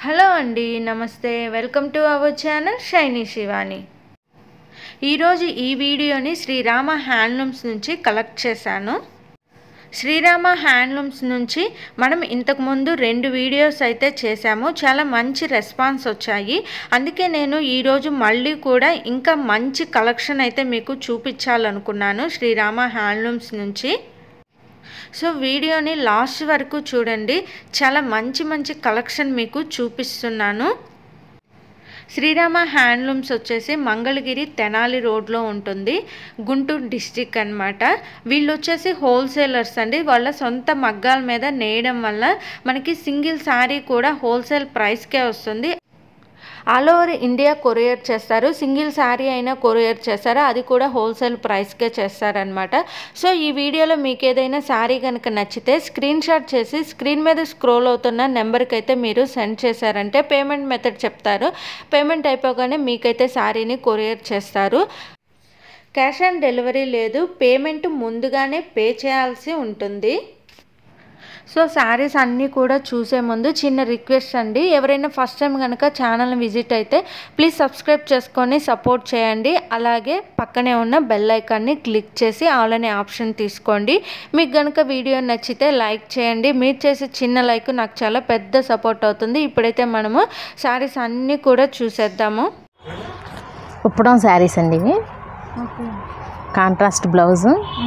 Hello అండి నమస్తే welcome to our channel Shaini Shivani ఈరోజు ఈ వీడియోని శ్రీరామ హ్యాండ్లూమ్స్ నుంచి కలెక్ట్ చేశాను శ్రీరామ హ్యాండ్లూమ్స్ నుంచి మనం ఇంతకుముందు రెండు వీడియోస్ అయితే చేశాము చాలా మంచి రెస్పాన్స్ వచ్చాయి అందుకే నేను ఈరోజు మళ్ళీ కూడా ఇంకా మంచి కలెక్షన్ అయితే మీకు చూపించాలనుకున్నాను శ్రీరామ హ్యాండ్లూమ్స్ నుంచి సో వీడియోని లాస్ట్ వరకు చూడండి చాలా మంచి మంచి కలెక్షన్ మీకు చూపిస్తున్నాను శ్రీరామ హ్యాండ్లూమ్స్ వచ్చేసి మంగళగిరి తెనాలి రోడ్లో ఉంటుంది గుంటూరు డిస్టిక్ అనమాట వీళ్ళు వచ్చేసి హోల్సేలర్స్ అండి వాళ్ళ సొంత మగ్గాల మీద నేయడం వల్ల మనకి సింగిల్ శారీ కూడా హోల్సేల్ ప్రైస్కే వస్తుంది ఆల్ ఓవర్ ఇండియా కొరియర్ చేస్తారు సింగిల్ శారీ అయినా కొరియర్ చేస్తారు అది కూడా హోల్సేల్ ప్రైస్కే చేస్తారనమాట సో ఈ వీడియోలో మీకు ఏదైనా శారీ కనుక నచ్చితే స్క్రీన్ షాట్ చేసి స్క్రీన్ మీద స్క్రోల్ అవుతున్న నెంబర్కి అయితే మీరు సెండ్ చేశారంటే పేమెంట్ మెథడ్ చెప్తారు పేమెంట్ అయిపోగానే మీకైతే శారీని కొరియర్ చేస్తారు క్యాష్ ఆన్ డెలివరీ లేదు పేమెంట్ ముందుగానే పే చేయాల్సి ఉంటుంది సో శారీస్ అన్నీ కూడా చూసే ముందు చిన్న రిక్వెస్ట్ అండి ఎవరైనా ఫస్ట్ టైం కనుక ఛానల్ని విజిట్ అయితే ప్లీజ్ సబ్స్క్రైబ్ చేసుకొని సపోర్ట్ చేయండి అలాగే పక్కనే ఉన్న బెల్ ఐకాన్ని క్లిక్ చేసి ఆల్ అనే ఆప్షన్ తీసుకోండి మీకు కనుక వీడియో నచ్చితే లైక్ చేయండి మీరు చేసే చిన్న లైక్ నాకు చాలా పెద్ద సపోర్ట్ అవుతుంది ఇప్పుడైతే మనము శారీస్ అన్నీ కూడా చూసేద్దాము కుప్పడం శారీస్ అండి ఇవి కాంట్రాస్ట్ బ్లౌజ్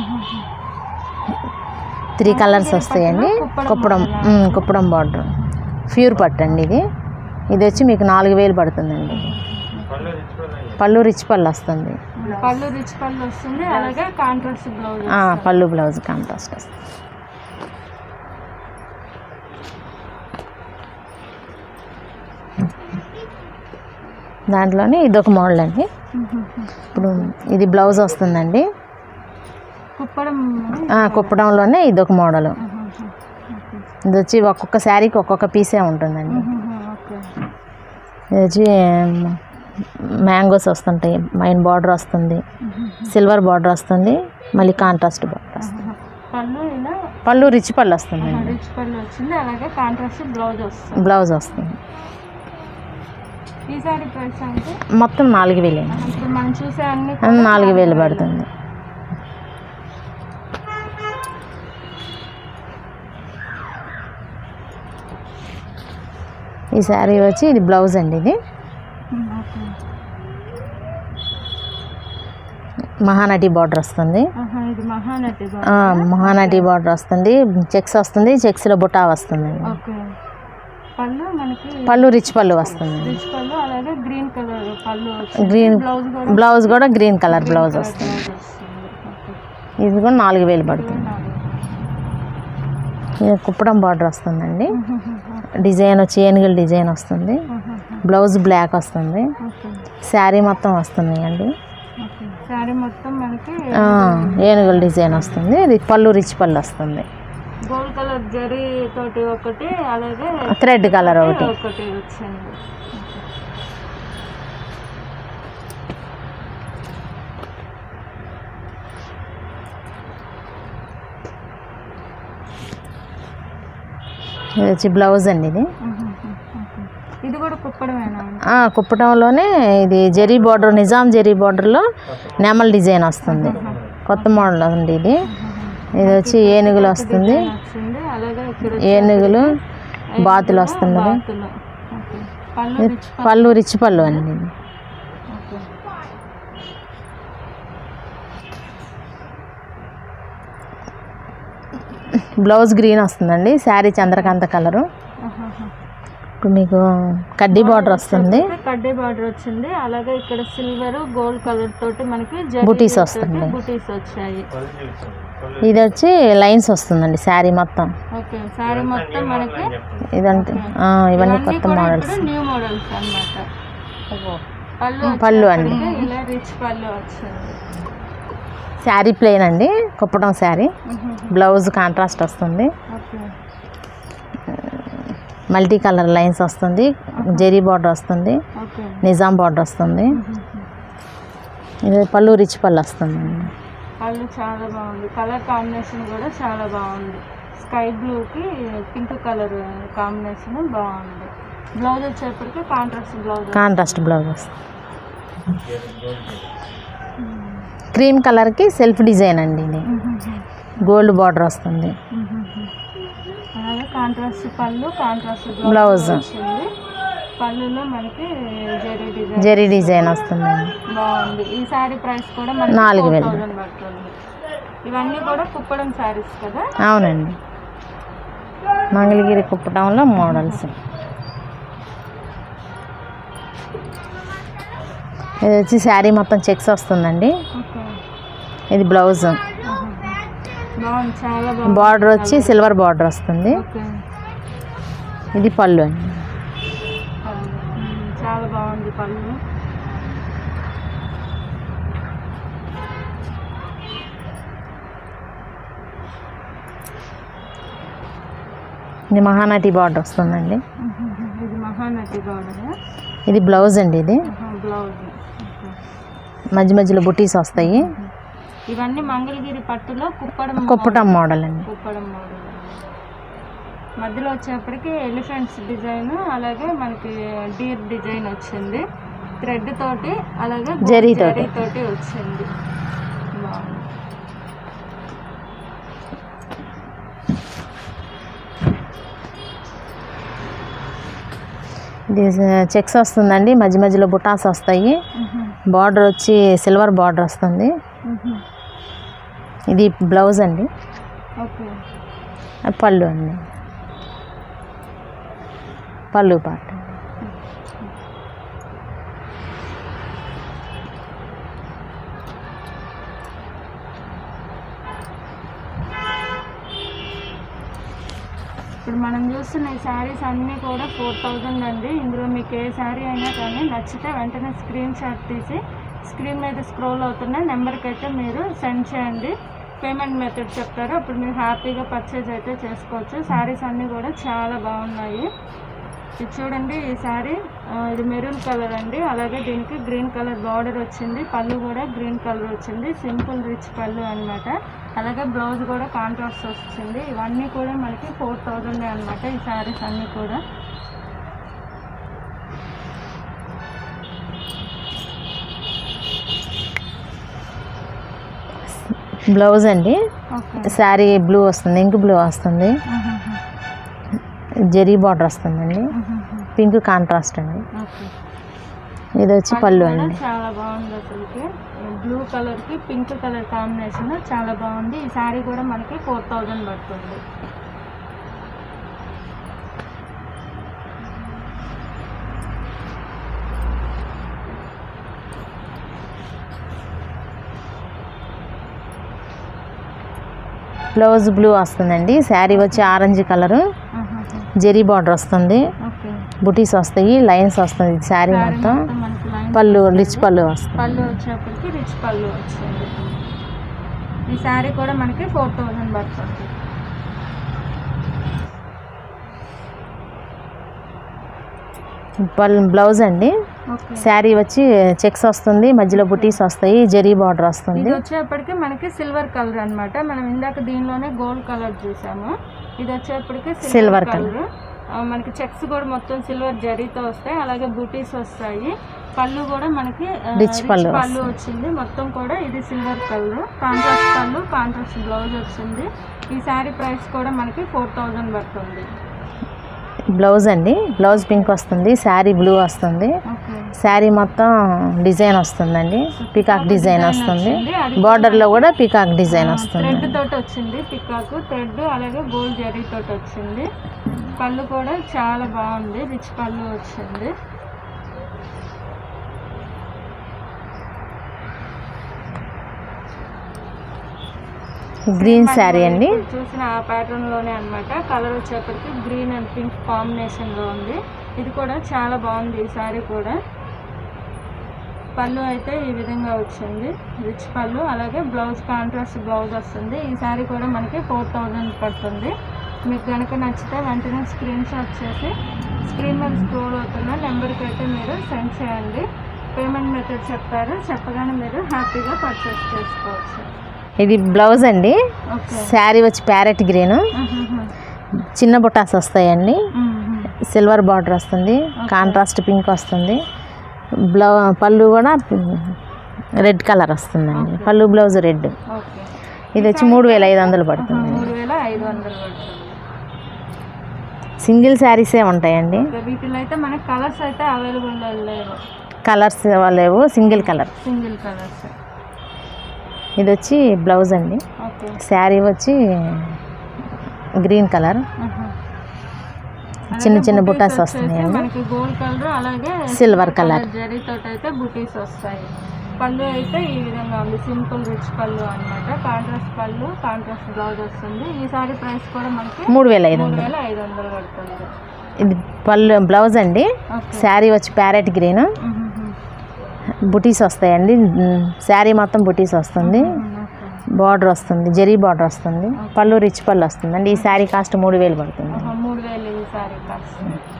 త్రీ కలర్స్ వస్తాయండి కుప్పడం ఉమ్, కుప్పడం బార్డర్ ప్యూర్ పట్టు అండి ఇది ఇది వచ్చి మీకు నాలుగు వేలు పడుతుందండి పళ్ళు రిచ్ పళ్ళు వస్తుంది పళ్ళు రిచ్ పళ్ళు వస్తుంది అలాగే కాంట్రాస్ట్ బ్లౌజ్ ఆ, పళ్ళు బ్లౌజ్ కాంట్రాస్ట్ వస్తుంది దాంట్లోనే ఇదొక మోడల్ అండి ఇప్పుడు ఇది బ్లౌజ్ వస్తుందండి కుప్పడం ఆ, కుప్పడంలోనే ఇదొక మోడల్ ఇది వచ్చి ఒక్కొక్క శారీకి ఒక్కొక్క పీసే ఉంటుందండి ఓకే ఇది వచ్చి మ్యాంగోస్ వస్తుంటాయి మైన్ బార్డర్ వస్తుంది సిల్వర్ బార్డర్ వస్తుంది మళ్ళీ కాంట్రాస్ట్ బార్డర్ వస్తుంది పళ్ళు ఇలా పళ్ళు రిచ్ పళ్ళు వస్తుందండి రిచ్ పళ్ళు వచ్చింది అలాగే కాంట్రాస్ట్ బ్లౌజ్ వస్తుంది బ్లౌజ్ వస్తుంది ఈ సారీ ప్రైస్ అంటే మొత్తం నాలుగు వేలు ఇప్పుడు మనం చూసే అన్ని నాలుగు వేలు పడుతుంది ఈ శారీ వచ్చి ఇది బ్లౌజ్ అండి ఇది ఓకే మహానటి బార్డర్ వస్తుంది ఆహా, ఇది మహానటి బా- ఆ, మహానటి బార్డర్ వస్తుంది చెక్స్ వస్తుంది చెక్స్లో బుటా వస్తుంది ఓకే పళ్ళు మనకి పళ్ళు రిచ్ పళ్ళు వస్తుంది రిచ్ పళ్ళు అలాగే గ్రీన్ కలర్ పళ్ళు వచ్చింది గ్రీన్ బ్లౌజ్ కూడా బ్లౌజ్ కూడా గ్రీన్ కలర్ బ్లౌజ్ వస్తుంది బ్లౌజ్ వస్తుంది ఓకే ఇది కూడా నాలుగు వేలు పడుతుంది ఇది కుప్పడం బార్డర్ వస్తుందండి డిజైన్ వచ్చి ఏనుగుల డిజైన్ వస్తుంది బ్లౌజ్ బ్లాక్ వస్తుంది ఓకే శారీ మొత్తం వస్తుంది అండి ఓకే శారీ మొత్తం మనకి ఆ, ఏనుగుల డిజైన్ వస్తుంది ఇది పళ్ళు రిచ్ పళ్ళు వస్తుంది గోల్డ్ కలర్ జరీ తోటి ఒకటి అలాగే థ్రెడ్ కలర్ ఒకటి ఒకటి వచ్చింది ఇది వచ్చి బ్లౌజ్ అండి ఇది ఇది కూడా కుప్పడమేనా అండి? ఆ, కుప్పటంలోనే ఇది జరీ బార్డర్ నిజాం జరీ బార్డర్లో నెమల్ డిజైన్ వస్తుంది కొత్త మోడల్ అండి ఇది ఇది వచ్చి ఏనుగులు వస్తుంది వచ్చింది అలాగే ఇక్కడ ఏనుగులు బాతులు వస్తున్నది బాతులు ఓకే పళ్ళు రిచ్ పళ్ళు రిచ్ పళ్ళు అండి ఇది ఓకే బ్లౌజ్ గ్రీన్ వస్తుందండి శారీ చంద్రకాంత కలరు ఆహాహా. ఇప్పుడు మీకు కడ్డీ బార్డర్ వస్తుంది ఇక్కడ కడ్డీ బార్డర్ వచ్చింది అలాగే ఇక్కడ సిల్వర్ గోల్డ్ కలర్ తోటి మనకి బుటీస్ వస్తుంది. బుటీస్ వచ్చాయి ఇది వచ్చి లైన్స్ వస్తుందండి శారీ మొత్తం ఓకే సారీ మొత్తం మనకి ఇదంటే ఆ, ఇవన్నీ కొత్త మోడల్స్ న్యూ మోడల్స్ అన్నమాట పళ్ళు పళ్ళు అండి వచ్చేసరికి ఇలా రిచ్ పళ్ళు వచ్చింది శారీ ప్లెయిన్ అండి కుప్పడం శారీ బ్లౌజ్ కాంట్రాస్ట్ వస్తుంది ఓకే మల్టీ కలర్ లైన్స్ వస్తుంది జెరీ బార్డర్ వస్తుంది ఓకే నిజాం బార్డర్ వస్తుంది ఇది పళ్ళు రిచ్ పళ్ళు వస్తుందండి పళ్ళు చాలా బాగుంది కలర్ కాంబినేషన్ కూడా చాలా బాగుంది స్కై బ్లూకి పింక్ కలర్ కాంబినేషన్ బాగుంది బ్లౌజ్ వచ్చేప్పటికి కాంట్రాస్ట్ బ్లౌజ్ కాంట్రాస్ట్ బ్లౌజ్ వస్తుంది క్రీమ్ కలర్కి సెల్ఫ్ డిజైన్ అండి ఇది గోల్డ్ బార్డర్ వస్తుంది అలాగే కాంట్రాస్ట్ పళ్ళు కాంట్రాస్ట్ బ్లౌజ్. వచ్చింది పళ్ళులో మనకి జరీ డిజైన్ జరీ డిజైన్ వస్తుందండి బాగుంది ఈ సారీ ప్రైస్ కూడా మనకి నాలుగు వేలు. 4000 పడుతుంది ఇవన్నీ కూడా కుప్పడం సారీస్ కదా అవునండి మంగళగిరి కుప్పటంలో మోడల్స్ ఇది వచ్చి శారీ మొత్తం చెక్స్ వస్తుందండి ఓకే ఇది బ్లౌజ్ బాగుంది చాలా బాగుంది బార్డర్ వచ్చి సిల్వర్ బార్డర్ వస్తుంది ఓకే ఇది పళ్ళు అండి పళ్ళు. ఉమ్, చాలా బాగుంది పళ్ళు ఇది మహానటి బార్డర్ వస్తుందండి ఇది మహానటి బార్డర్ ఇది బ్లౌజ్ అండి ఇది బ్లౌజ్ మధ్య మధ్యలో బుటీస్ వస్తాయి ఇవన్నీ మంగళగిరి పట్టులో కుప్పడం కుప్పటం మోడల్ అండి కుప్పడం మోడల్ మధ్యలో వచ్చేప్పటికి ఎలిఫెంట్స్ డిజైన్ అలాగే మనకి డీర్ డిజైన్ వచ్చింది థ్రెడ్ తోటి అలాగే gold జరీ తోటి. జరీ తోటి వచ్చింది బాగుంది ఇది చెక్స్ వస్తుందండి మధ్య మధ్యలో బుటాస్ వస్తాయి బార్డర్ వచ్చి సిల్వర్ బార్డర్ వస్తుంది ఇది బ్లౌజ్ అండి ఓకే పళ్ళు అండి పళ్ళు పాట ఇప్పుడు మనం చూస్తున్న ఈ శారీస్ అన్నీ కూడా ఫోర్ థౌజండ్ అండి ఇందులో మీకు ఏ శారీ అయినా కానీ నచ్చితే వెంటనే స్క్రీన్ షాట్ తీసి స్క్రీన్ మీద స్క్రోల్ అవుతున్న నెంబర్కి అయితే మీరు సెండ్ చేయండి పేమెంట్ మెథడ్ చెప్తారు అప్పుడు మీరు హ్యాపీగా పర్చేజ్ అయితే చేసుకోవచ్చు శారీస్ అన్నీ కూడా చాలా బాగున్నాయి ఇది చూడండి ఈ శారీ ఆ, ఇది మెరూన్ కలర్ అండి అలాగే దీనికి గ్రీన్ కలర్ బార్డర్ వచ్చింది పళ్ళు కూడా గ్రీన్ కలర్ వచ్చింది సింపుల్ రిచ్ పళ్ళు అన్నమాట అలాగే బ్లౌజ్ కూడా కాంట్రాస్ట్ వచ్చింది ఇవన్నీ కూడా మనకి ఫోర్ థౌజండ్ అనమాట ఈ శారీస్ అన్నీ కూడా బ్లౌజ్ అండి ఓకే శారీ బ్లూ వస్తుంది ఇంక్ బ్లూ వస్తుంది జెరీ బార్డర్ వస్తుందండి పింక్ కాంట్రాస్ట్ అండి ఓకే ఇది వచ్చి పళ్ళు కూడా అండి చాలా బాగుంది అసలుకి బ్లూ కలర్ కి పింక్ కలర్ కాంబినేషన్ చాలా బాగుంది ఈ శారీ కూడా మనకి ఫోర్ థౌజండ్ పడుతుంది బ్లౌజ్ బ్లూ వస్తుందండి శారీ వచ్చి ఆరెంజ్ కలరు జెరీ బార్డర్ వస్తుంది ఓకే బుటీస్ వస్తాయి లైన్స్ వస్తుంది శారీ శారీ మొత్తం మొత్తం మనకి లైన్ పళ్ళు రిచ్ పళ్ళు వస్తుంది పళ్ళు వచ్చేప్పటికి రిచ్ పళ్ళు వచ్చింది ఈ శారీ కూడా మనకి ఫోర్ థౌజండ్ పడుతుంది పళ్ళు బ్లౌజ్ అండి ఓకే శారీ వచ్చి చెక్స్ వస్తుంది మధ్యలో బుటీస్ వస్తాయి జెరీ బార్డర్ వస్తుంది ఇది వచ్చేప్పటికి మనకి సిల్వర్ కలర్ అన్నమాట మనం ఇందాక దీనిలోనే గోల్డ్ కలర్ చూసాము ఇది వచ్చేప్పటికి Silver సిల్వర్ colour. కలర్ మనకి చెక్స్ కూడా మొత్తం సిల్వర్ జరీతో వస్తాయి అలాగే బూటీస్ వస్తాయి పళ్ళు కూడా మనకి ఆ, Rich పళ్ళు పళ్ళు వచ్చింది మొత్తం కూడా ఇది సిల్వర్ కలర్ కాంట్రాస్ట్ పళ్ళు కాంట్రాస్ట్ బ్లౌజ్ వచ్చింది ఈ శారీ ప్రైస్ కూడా మనకి ఫోర్ థౌజండ్ పడుతుంది బ్లౌజ్ అండి బ్లౌజ్ పింక్ వస్తుంది శారీ బ్లూ వస్తుంది ఓకే శారీ మొత్తం డిజైన్ వస్తుందండి పికాక్ డిజైన్ వస్తుంది వచ్చింది. అది బార్డర్లో కూడా పికాక్ డిజైన్ వస్తుంది థ్రెడ్ తోటి వచ్చింది పికాక్ థ్రెడ్ అలాగే గోల్డ్ జరీ తోటి వచ్చింది పళ్ళు కూడా చాలా బాగుంది రిచ్ పళ్ళు వచ్చింది గ్రీన్ శారీ అండి ఇప్పుడు చూసిన ఆ ప్యాటర్న్ లోనే అన్నమాట కలర్ వచ్చేప్పటికి గ్రీన్ అండ్ పింక్ కాంబినేషన్ లో ఉంది ఇది కూడా చాలా బాగుంది ఈ శారీ కూడా పళ్ళు అయితే ఈ విధంగా వచ్చింది రిచ్ పళ్ళు అలాగే బ్లౌజ్ కాంట్రాస్ట్ బ్లౌజ్ వస్తుంది ఈ శారీ కూడా మనకి ఫోర్ థౌజండ్ పడుతుంది మీకు కనుక నచ్చితే వెంటనే స్క్రీన్ షాట్ చేసి స్క్రీన్ మీద స్క్రోల్ అవుతున్న నెంబర్కి అయితే మీరు సెండ్ చేయండి పేమెంట్ మెథడ్ చెప్తారు చెప్పగానే మీరు హ్యాపీగా పర్చేస్ చేసుకోవచ్చు ఇది బ్లౌజ్ అండి ఓకే శారీ వచ్చి ప్యారెట్ గ్రీన్ చిన్న బుటాస్ వస్తాయండి సిల్వర్ బార్డర్ వస్తుంది కాంట్రాస్ట్ పింక్ వస్తుంది బ్లౌ పళ్ళు కూడా రెడ్ కలర్ వస్తుందండి పళ్ళు బ్లౌజ్ రెడ్ ఓకే ఇది వచ్చి మూడు వేల ఐదు వందలు పడుతుంది మూడు వేల ఐదు వందలు పడుతుంది సింగిల్ శారీసే ఉంటాయండి ఓకే, వీటిలో అయితే మనకి కలర్స్ అయితే అవైలబుల్ లేవు కలర్స్ లేవు సింగిల్ కలర్ సింగిల్ కలర్స్ ఇది వచ్చి బ్లౌజ్ అండి ఓకే శారీ వచ్చి గ్రీన్ కలర్ ఆహా. చిన్న చిన్న బుటీస్ బుటాస్ వచ్చేసి వస్తున్నాయండి మనకి గోల్డ్ కలర్ అలాగే సిల్వర్ కలర్ జరీతో అయితే బుటీస్ వస్తాయి పళ్ళు అయితే ఈ విధంగా ఉంది సింపుల్ రిచ్ పళ్ళు అన్నమాట కాంట్రాస్ట్ పళ్ళు కాంట్రాస్ట్ బ్లౌజ్ వస్తుంది ఈ సారీ ప్రైస్ కూడా మనకి మూడు వేల ఐదు మూడు వందలు వేల ఐదు వందలు పడుతుంది ఇది పళ్ళు బ్లౌజ్ అండి ఓకే శారీ వచ్చి ప్యారెట్ గ్రీన్ బుటీస్ వస్తాయండి శారీ మొత్తం బుటీస్ వస్తుంది బార్డర్ వస్తుంది జరీ బార్డర్ వస్తుంది పళ్ళు రిచ్ పళ్ళు వస్తుంది అండి ఈ శారీ కాస్ట్ మూడు వేలు పడుతుంది మూడు వేలు ఈ సారీ కాస్ట్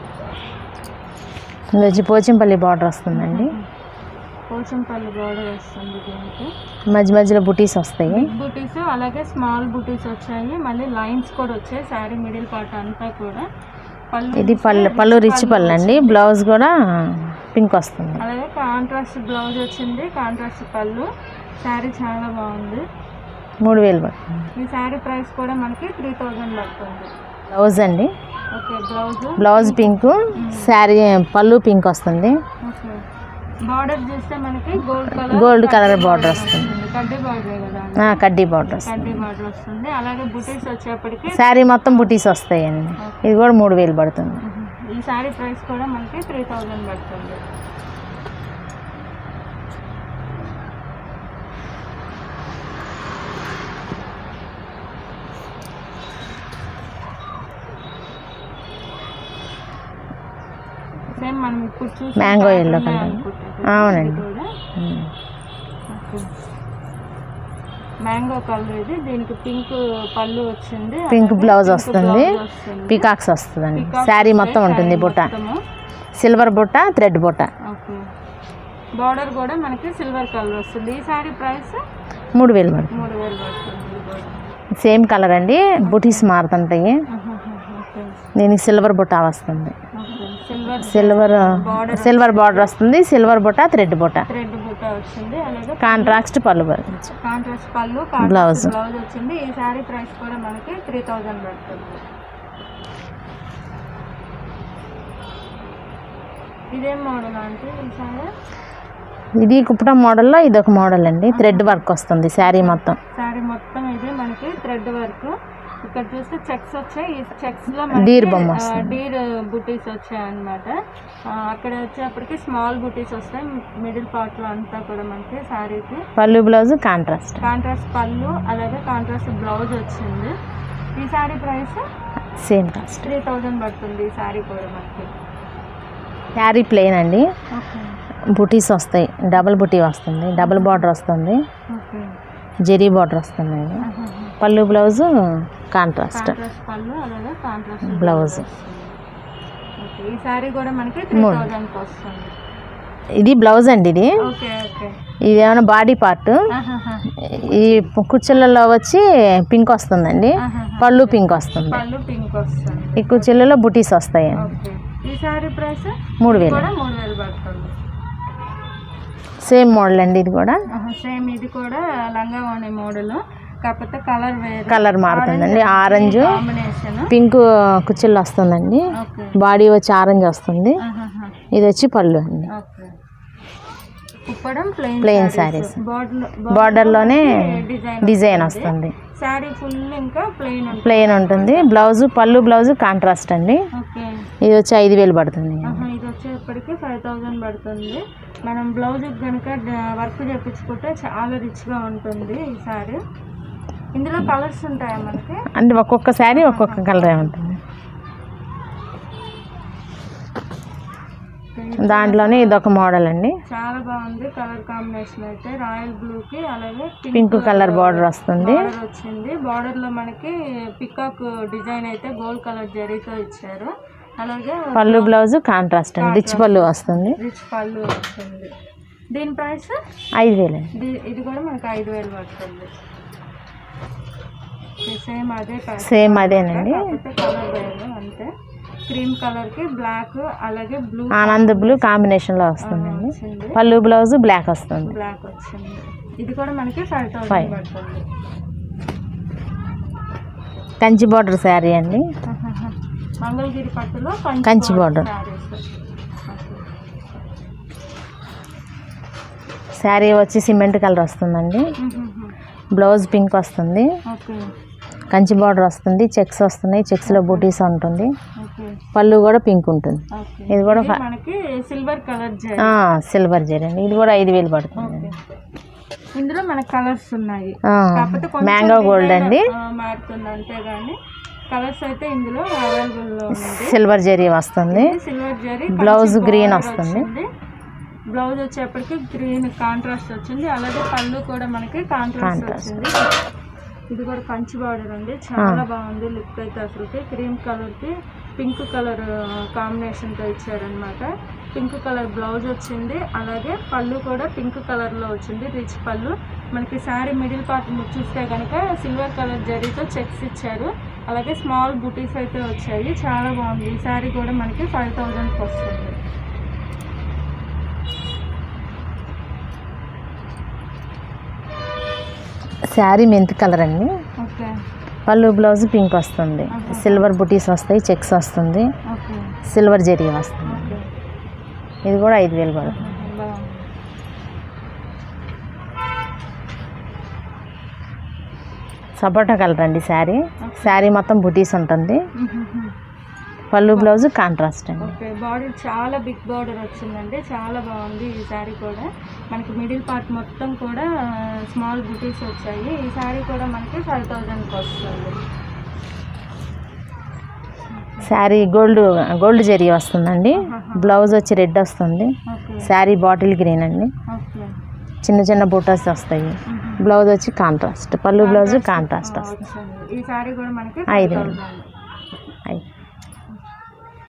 ఇది వచ్చి పోచంపల్లి బార్డర్ వస్తుందండి పోచంపల్లి బోర్డర్ వస్తుంది దీనికి మధ్య మధ్యలో బుటీస్ వస్తాయి బిగ్ బుటీస్ అలాగే స్మాల్ బుటీస్ వచ్చాయి మళ్ళీ లైన్స్ కూడా వచ్చాయి శారీ మిడిల్ పార్ట్ అంతా కూడా పళ్ళు ఇది పళ్ళు పళ్ళు రిచ్ పళ్ళు అండి బ్లౌజ్ కూడా పింక్ వస్తుంది అలాగే కాంట్రాస్ట్ బ్లౌజ్ వచ్చింది కాంట్రాస్ట్ పళ్ళు శారీ చాలా బాగుంది మూడు వేలు పడుతుంది ఈ శారీ ప్రైస్ కూడా మనకి త్రీ థౌజండ్ పడుతుంది బ్లౌజ్ అండి okay blouse blouse pink sari పళ్ళు పింక్ వస్తుంది ఓకే బార్డర్ చూస్తే మనకి gold colour gold colour border వస్తుంది కడ్డీ బార్డర్ కదా ఆ, కడ్డీ బార్డర్ వస్తుంది కడ్డీ బార్డర్ వస్తుంది అలాగే బుటీస్ వచ్చేప్పటికి శారీ మొత్తం బుటీస్ వస్తాయండి ఇది కూడా మూడు వేలు పడుతుంది ఈ శారీ ప్రైస్ కూడా మనకి త్రీ థౌజండ్ పడుతుంది సేమ్ మనం ఇప్పుడు చూసి Mango yellow colour. అవునండి. మ్యాంగో కలర్ ఇది దీనికి పింక్ పళ్ళు వచ్చింది పింక్ అలాగే బ్లౌజ్ pink వస్తుంది blouse వస్తుంది. పికాక్స్ వస్తుందండి Peacock శారీ వస్తాయి, మొత్తం ఉంటుంది saree బుట్ట మొత్తము. సిల్వర్ బుట్ట థ్రెడ్ బుట్ట ఓకే బార్డర్ కూడా మనకి సిల్వర్ కలర్ వస్తుంది ఈ సారీ ప్రైస్ మూడు వేలు పడుతుంది మూడు వేలు పడుతుంది ఇది కూడా. సేమ్ కలర్ అండి బుటీస్ మారుతుంటాయి ఆహాహా, ఓకే దీనికి సిల్వర్ బుట్ట వస్తుంది okay silver silver silver border వస్తుంది సిల్వర్ బుట్ట థ్రెడ్ బుట్ట థ్రెడ్ బుట్ట వచ్చింది అలాగే కాంట్రాక్ట్ పళ్ళు కాంట్రాస్ట్ పళ్ళు Blouse. కాంట్రాస్ట్ బ్లౌజ్ వచ్చింది ఈ సారీ ప్రైస్ కూడా మనకి త్రీ థౌజండ్ పడుతుంది ఇదేం మోడల్ అంటే ఈ సారీ ఇది కుప్పటం మోడల్లో ఇది ఒక మోడల్ అండి థ్రెడ్ వర్క్ వస్తుంది శారీ మొత్తం సారీ మొత్తం ఇది మనకి థ్రెడ్ వర్క్ ఇక్కడ చూస్తే చెక్స్ వచ్చాయి ఈ చెక్స్ లో డీర్ బొమ్మ వస్తుంది. డీర్ బుటీస్ వచ్చాయి అనమాట అక్కడ వచ్చేప్పటికి స్మాల్ బుటీస్ వస్తాయి మిడిల్ పార్ట్ లో అంతా కూడా మనకి సారీకి పళ్ళు బ్లౌజ్ కాంట్రాస్ట్ కాంట్రాస్ట్ పళ్ళు అలాగే కాంట్రాస్ట్ బ్లౌజ్ వచ్చింది ఈ sari price same cost three thousand పడుతుంది ఈ సారీ కూడా మనకి శారీ ప్లెయిన్ అండి ఓకే బుటీస్ వస్తాయి డబుల్ బుటీ వస్తుంది డబుల్ బార్డర్ వస్తుంది ఓకే జెరీ బార్డర్ వస్తుందండి పళ్ళు బ్లౌజ్ కాంట్రాస్ట్ కాంట్రాస్ట్ పళ్ళు అలాగే కాంట్రాస్ట్ బ్లౌజ్ ఓకే ఈ సారీ కూడా మనకి త్రీ మూడు. థౌజండ్కి వస్తుంది ఇది బ్లౌజ్ అండి ఇది ఓకే ఓకే ఇది ఏమైనా బాడీ పార్ట్ ఆహాహా. ఈ కుర్చీలలో వచ్చి పింక్ వస్తుందండి ఆహాహా. పళ్ళు పింక్ వస్తుంది పళ్ళు పింక్ వస్తుంది ఈ కుర్చీలలో బుటీస్ వస్తాయి ఓకే ఈ సారీ ప్రైస్ మూడు వేలు కూడా మూడు వేలు పడుతుంది సేమ్ మోడల్ అండి ఇది కూడా సేమ్ ఇది కూడా లంగా ఓణి మోడల్ కాకపోతే కలర్ వేరు కలర్ మారుతుందండి ఆరెంజ్ కాంబినేషన్ పింక్ కుర్చీలు వస్తుందండి ఓకే బాడీ వచ్చి ఆరెంజ్ వస్తుంది ఆహాహా. ఇది వచ్చి పళ్ళు అండి okay Kuppadam plain Plain sarees. Border బార్డర్లోనే డిజైన్ డిజైన్ వస్తుంది శారీ ఫుల్ ఇంకా ప్లెయిన్ ఉంటుంది ప్లెయిన్ ఉంటుంది బ్లౌజ్ పళ్ళు బ్లౌజ్ కాంట్రాస్ట్ అండి ఓకే ఇది వచ్చి ఐదు వేలు పడుతుంది ఆహా, ఇది వచ్చేప్పటికి ఫైవ్ థౌజండ్ పడుతుంది మనం బ్లౌజ్ కనుక వర్క్ చేపించుకుంటే చాలా రిచ్గా ఉంటుంది ఈ సారీ ఇందులో కలర్స్ ఉంటాయా మనకి అంటే ఒక్కొక్క శారీ ఒక్కొక్క కలరే ఉంటుంది దాంట్లోనే ఇది ఒక మోడల్ అండి చాలా బాగుంది కలర్ కాంబినేషన్ అయితే రాయల్ బ్లూ కి అలాగే పింక్ కలర్ బార్డర్ వస్తుంది బార్డర్ వచ్చింది బార్డర్ లో మనకి పికాక్ డిజైన్ అయితే గోల్డ్ కలర్ జరీతో ఇచ్చారు అలాగే పళ్ళు బ్లౌజ్ కాంట్రాస్ట్ అండి రిచ్ పళ్ళు వస్తుంది రిచ్ పళ్ళు వచ్చింది దీని ప్రైస్ ఐదు వేలు అండి ఇది ఇది కూడా మనకి ఐదు వేలు పడుతుంది సేమ్ అదే ప్రైస్ సేమ్ అదేనండి కాకపోతే కలర్ వేరు అంతే క్రీమ్ కలర్ కి బ్లాక్ అలాగే బ్లూ ఆనంద్ బ్లూ కాంబినేషన్లో వస్తుందండి వచ్చింది పళ్ళు బ్లౌజ్ బ్లాక్ వస్తుంది బ్లాక్ వచ్చింది ఇది కూడా మనకి ఫైవ్ Five. థౌసండ్ పడుతుంది కంచి బార్డర్ శారీ అండి ఆహాహా. మంగళగిరి పట్టులో కంచి border. శారీ వచ్చి సిమెంట్ కలర్ వస్తుందండి బ్లౌజ్ పింక్ వస్తుంది ఓకే కంచి బార్డర్ వస్తుంది చెక్స్ వస్తున్నాయి చెక్స్లో బూటీస్ ఉంటుంది ఓకే పళ్ళు కూడా పింక్ ఉంటుంది ఓకే ఇది కూడా ఇది ఫ- మనకి సిల్వర్ కలర్ జరీ ఆ, సిల్వర్ జరీ అండి ఇది కూడా ఐదు వేలు పడుతుంది ఓకే ఇందులో మనకి కలర్స్ ఉన్నాయి ఆ, కాకపోతే కొంచెం మ్యాంగో గోల్డ్ design, అండి ఆ, మారుతుంది అంతేగాని కలర్స్ అయితే ఇందులో అవైలబుల్ లో ఉంది సిల్వర్ జరీ వస్తుంది సిల్వర్ జరీ Blouse green వస్తుంది. బ్లౌజ్ వచ్చేప్పటికి గ్రీన్ కాంట్రాస్ట్ వచ్చింది అలాగే పళ్ళు కూడా మనకి కాంట్రాస్ట్ Contrast. వచ్చింది ఇది కూడా కంచి బార్డర్ అండి చాలా బాగుంది లుక్ అయితే అసలుకి క్రీమ్ కలర్ కి పింక్ కలర్ కాంబినేషన్ తో ఇచ్చారనమాట పింక్ కలర్ బ్లౌజ్ వచ్చింది అలాగే పళ్ళు కూడా పింక్ కలర్ లో వచ్చింది రిచ్ పళ్ళు మనకి శారీ మిడిల్ పార్ట్ చూస్తే కనుక సిల్వర్ కలర్ జరీతో చెక్స్ ఇచ్చారు అలాగే స్మాల్ బుటీస్ అయితే వచ్చాయి చాలా బాగుంది ఈ శారీ కూడా మనకి ఫైవ్ థౌజండ్కి వస్తుంది శారీ మెంత్ కలర్ అండి ఓకే పళ్ళు బ్లౌజ్ పింక్ వస్తుంది సిల్వర్ బుటీస్ వస్తాయి చెక్స్ వస్తుంది ఓకే సిల్వర్ జరీ వస్తుంది ఓకే ఇది కూడా ఐదు వేలు పడుతుంది బాగుంది సపోటా కలర్ అండి శారీ శారీ మొత్తం బుటీస్ ఉంటుంది పళ్ళు బ్లౌజ్ కాంట్రాస్ట్ అండి ఓకే బార్డర్ చాలా బిగ్ బార్డర్ వచ్చిందండి చాలా బాగుంది ఈ శారీ కూడా మనకి మిడిల్ పార్ట్ మొత్తం కూడా స్మాల్ బుటీస్ వచ్చాయి ఈ శారీ కూడా మనకి ఫైవ్ థౌజండ్కి వస్తుంది శారీ గోల్డ్ గోల్డ్ జరీ వస్తుందండి బ్లౌజ్ వచ్చి రెడ్ వస్తుంది ఓకే శారీ బాటిల్ గ్రీన్ అండి ఓకే చిన్న చిన్న బూటాస్ వస్తాయి బ్లౌజ్ వచ్చి కాంట్రాస్ట్ పళ్ళు బ్లౌజ్ కాంట్రాస్ట్ వస్తుంది వచ్చింది ఈ శారీ కూడా మనకి ఐదు ఫైవ్ వేలు. థౌజండ్